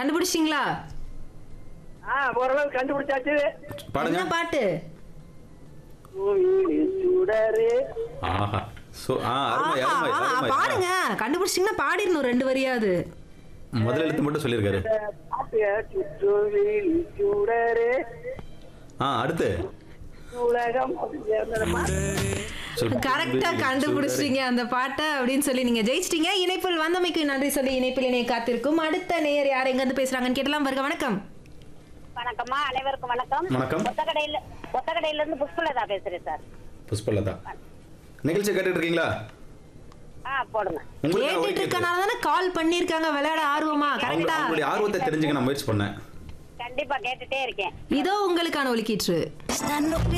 கண்டுபிடிச்சிங்களா ஆ ஓரளவு கண்டுபிடிச்சாச்சு பாடுங்க என்ன பாட்டு பூமியில் சுடரு ஆஹா சோ ஆ அருமை ஆஹா, அருமை ஆஹா, அருமை பாடுங்க கண்டுபிடிச்சிங்கன்னா பாடிடணும் ரெண்டு வரியாவது முதல் எழுத்து மட்டும் சொல்லியிருக்காரு பாட்டு சுற்றுவில் சுடரு ஆ அடுத்து உலகம் அப்படிங்கிறதுமா? சொல். கரெக்டா கண்டுபிடிச்சிட்டீங்க அந்த பாட்டை அப்படின்னு சொல்லி நீங்க ஜெயிச்சிட்டீங்க இணைப்பில் வந்தமைக்கு நன்றி சொல்லி இணைப்பில் இணைய காத்திருக்கும் அடுத்த நேயர் யார் எங்க இருந்து பேசுறாங்கன்னு கேட்டலாம் வருக வணக்கம் வணக்கம்மா அனைவருக்கும் வணக்கம் வணக்கம். ஒத்தக்கடையில ஒத்தக்கடையில இருந்து புஷ்பலதா பேசுறேன் சார் புஷ்பலதா நிகழ்ச்சி கேட்டுட்டு இருக்கீங்களா ஆ போடுங்க உங்களுக்கு நான் கேட்டுட்டு ஒலிக்குது. இருக்கனால தானே கால் பண்ணிருக்காங்க விளையாட ஆர்வமா அவங்க- கரெக்டா அவங்களுடைய ஆர்வத்தை தெரிஞ்சுக்க நான் முயற்சி பண்ணேன் கண்டிப்பா கேட்டுட்டே இருக்கேன் இதோ உங்களுக்கான ஒலிக்கீற்று